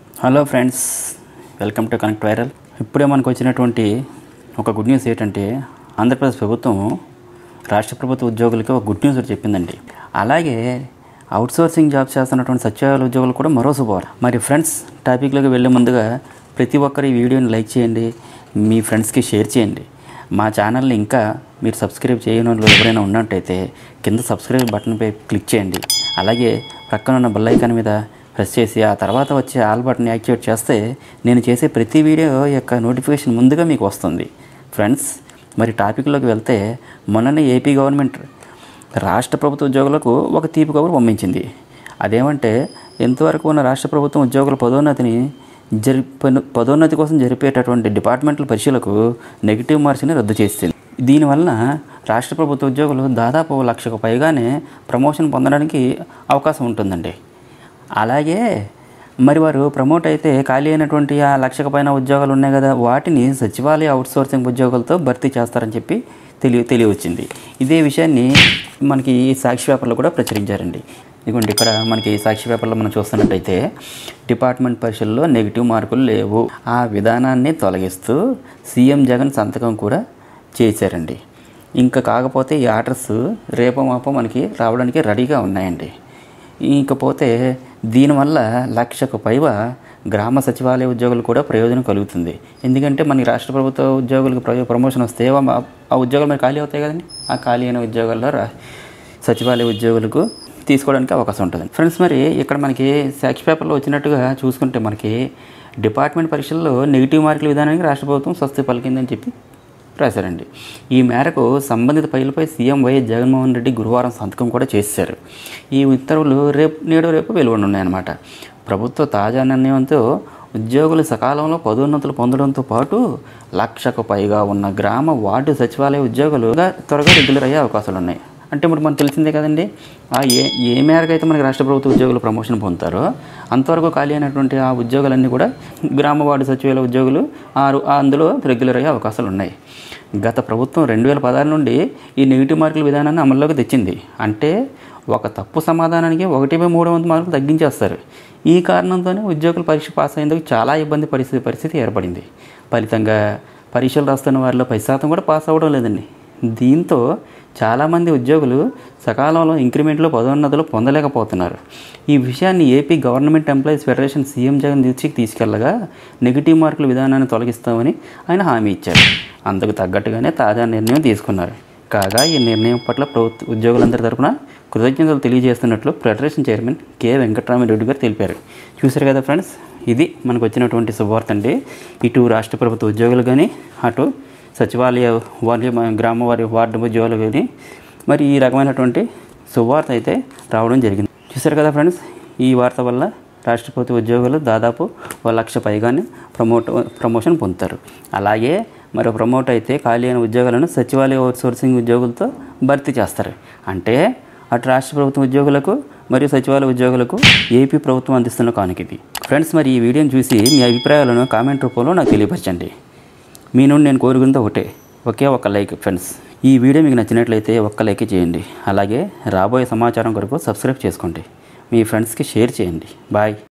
hello friends welcome to connect viral ఇప్పుడే మనకు వచ్చినటువంటి ఒక గుడ్ న్యూస్ ఏంటంటే ఆంధ్రప్రదేశ్ ప్రభుత్వం రాష్ట్ర ప్రభుత్వ ఉద్యోగులకి ఒక గుడ్ న్యూస్ ఒకటి చెప్పిందండి అలాగే అవుట్ సోర్సింగ్ జాబ్స్ చేస్తున్నటువంటి సచివాలయ ఉద్యోగులు కూడా మరో శుభవార్త మరి ఫ్రెండ్స్ టాపిక్లోకి వెళ్ళే ముందుగా ప్రతి ఒక్కరు ఈ వీడియోని లైక్ చేయండి మీ ఫ్రెండ్స్కి షేర్ చేయండి మా ఛానల్ని ఇంకా మీరు సబ్స్క్రైబ్ చేయని వాళ్ళు ఎవరైనా ఉన్నట్టయితే కింద సబ్స్క్రైబ్ బటన్పై క్లిక్ చేయండి అలాగే పక్కన ఉన్న బెల్ ఐకాన్ మీద ప్రెస్ చేసి ఆ తర్వాత వచ్చే ఆల్ బటన్ యాక్టివేట్ చేస్తే నేను చేసే ప్రతి వీడియో యొక్క నోటిఫికేషన్ ముందుగా మీకు వస్తుంది ఫ్రెండ్స్ మరి టాపిక్లోకి వెళ్తే మొన్ననే ఏపీ గవర్నమెంట్ రాష్ట్ర ప్రభుత్వ ఉద్యోగులకు ఒక తీపి కబురు పంపించింది అదేమంటే ఎంతవరకు ఉన్న రాష్ట్ర ప్రభుత్వం ఉద్యోగుల పదోన్నతిని జరి పను- పదోన్నతి కోసం జరిపేటటువంటి డిపార్ట్మెంటల్ పరీక్షలకు నెగిటివ్ మార్క్స్ని రద్దు చేసింది దీనివల్ల రాష్ట్ర ప్రభుత్వ ఉద్యోగులు దాదాపు లక్షకు పైగానే ప్రమోషన్ పొందడానికి అవకాశం ఉంటుందండి అలాగే మరి వారు ప్రమోట్ అయితే ఖాళీ అయినటువంటి ఆ లక్షకు పైన ఉద్యోగాలు ఉన్నాయి కదా వాటిని సచివాలయ అవుట్సోర్సింగ్ ఉద్యోగులతో భర్తీ చేస్తారని చెప్పి తెలియ తెలియవచ్చింది ఇదే విషయాన్ని మనకి ఈ సాక్షి పేపర్లో కూడా ప్రచురించారండి ఇదిగోండి ఇక్కడ మనకి సాక్షి పేపర్లో మనం చూస్తున్నట్టయితే డిపార్ట్మెంట్ పరీక్షల్లో నెగిటివ్ మార్కులు లేవు ఆ విధానాన్ని తొలగిస్తూ సీఎం జగన్ సంతకం కూడా చేశారండి ఇంకా కాకపోతే ఈ ఆర్డర్స్ రేపో మాపో మనకి రావడానికి రెడీగా ఉన్నాయండి ఇకపోతే దీనివల్ల లక్షకు పైగా గ్రామ సచివాలయ ఉద్యోగులు కూడా ప్రయోజనం కలుగుతుంది ఎందుకంటే మనకి రాష్ట్ర ప్రభుత్వ ఉద్యోగులకు ప్రయో ప్రమోషన్ వస్తే ఆ- ఆ ఉద్యోగాలు మరి ఖాళీ అవుతాయి కదండి ఆ ఖాళీ అయిన ఉద్యోగాల్లో రా సచివాలయ ఉద్యోగులకు తీసుకోవడానికి అవకాశం ఉంటుంది ఫ్రెండ్స్ మరి ఇక్కడ మనకి సాక్షి పేపర్లో వచ్చినట్టుగా చూసుకుంటే మనకి డిపార్ట్మెంట్ పరీక్షల్లో నెగిటివ్ మార్కుల విధానానికి రాష్ట్ర ప్రభుత్వం స్వస్తి పలికిందని చెప్పి రాశారండి ఈ మేరకు సంబంధిత ఫైలుపై సీఎం వైఎస్ జగన్మోహన్ రెడ్డి గురువారం సంతకం కూడా చేశారు ఈ ఉత్తర్వులు రేపు నేడు రేపు వెలువడనున్నాయన్నమాట ప్రభుత్వ తాజా నిర్ణయంతో ఉద్యోగులు సకాలంలో పదోన్నతులు పొందడంతో పాటు లక్షకు పైగా ఉన్న గ్రామ వార్డు సచివాలయ ఉద్యోగులుగా త్వరగా రెగ్యులర్ అయ్యే అవకాశాలు ఉన్నాయి అంటే ఇప్పుడు మనకు తెలిసిందే కదండి ఆ ఏ ఏ మేరకు అయితే మనకి రాష్ట్ర ప్రభుత్వ ఉద్యోగులు ప్రమోషన్ పొందుతారో అంతవరకు ఖాళీ అయినటువంటి ఆ ఉద్యోగాలన్నీ కూడా గ్రామ వార్డు సచివాలయ ఉద్యోగులు ఆరు అందులో రెగ్యులర్ అయ్యే అవకాశాలు ఉన్నాయి గత ప్రభుత్వం రెండు వేల పదహారు నుండి ఈ నెగిటివ్ మార్కుల విధానాన్ని అమల్లోకి తెచ్చింది అంటే ఒక తప్పు సమాధానానికి ఒకటి బై మూడు వందల మార్కులు తగ్గించేస్తారు ఈ కారణంతోనే ఉద్యోగులు పరీక్ష పాస్ అయ్యేందుకు చాలా ఇబ్బంది పరిస్థితి పరిస్థితి ఏర్పడింది ఫలితంగా పరీక్షలు రాస్తున్న వారిలో పది శాతం కూడా పాస్ అవ్వడం లేదండి దీంతో చాలామంది ఉద్యోగులు సకాలంలో ఇంక్రిమెంట్లో పదోన్నతులు పొందలేకపోతున్నారు ఈ విషయాన్ని AP government employees federation CM Jagan దృష్టికి తీసుకెళ్లగా నెగిటివ్ మార్కుల విధానాన్ని తొలగిస్తామని ఆయన హామీ ఇచ్చారు అందుకు తగ్గట్టుగానే తాజా నిర్ణయం తీసుకున్నారు కాగా ఈ నిర్ణయం పట్ల ప్రభుత్వ ఉద్యోగులందరి తరపున కృతజ్ఞతలు తెలియజేస్తున్నట్లు federation chairman K Venkataramareddy garu తెలిపారు చూశారు కదా ఫ్రెండ్స్ ఇది మనకు వచ్చినటువంటి శుభవార్త అండి ఇటు రాష్ట్ర ప్రభుత్వ ఉద్యోగులు కానీ అటు సచివాలయ వార్డు గ్రామ వారి వార్డు ఉద్యోగులు కానీ మరి ఈ రకమైనటువంటి శుభవార్త అయితే రావడం జరిగింది చూశారు కదా ఫ్రెండ్స్ ఈ వార్త వల్ల రాష్ట్ర ప్రభుత్వ ఉద్యోగులు దాదాపు ఒక లక్ష పైగానే ప్రమోట్ ప్రమోషన్ పొందుతారు అలాగే మరో ప్రమోట్ అయితే ఖాళీ అయిన ఉద్యోగాలను సచివాలయ అవుట్సోర్సింగ్ ఉద్యోగులతో భర్తీ చేస్తారు అంటే అటు రాష్ట్ర ప్రభుత్వ ఉద్యోగులకు మరియు సచివాలయ ఉద్యోగులకు ఏపీ ప్రభుత్వం అందిస్తున్న కానుక ఇది ఫ్రెండ్స్ మరి ఈ వీడియోని చూసి మీ అభిప్రాయాలను కామెంట్ రూపంలో నాకు తెలియపరచండి మీ నుండి నేను కోరుకున్నది ఒకటే ఒకే ఒక లైక్ ఫ్రెండ్స్ ఈ వీడియో మీకు నచ్చినట్లయితే ఒక్క లైక్ చేయండి అలాగే రాబోయే సమాచారం కొరకు సబ్స్క్రైబ్ చేసుకోండి మీ ఫ్రెండ్స్కి షేర్ చేయండి బాయ్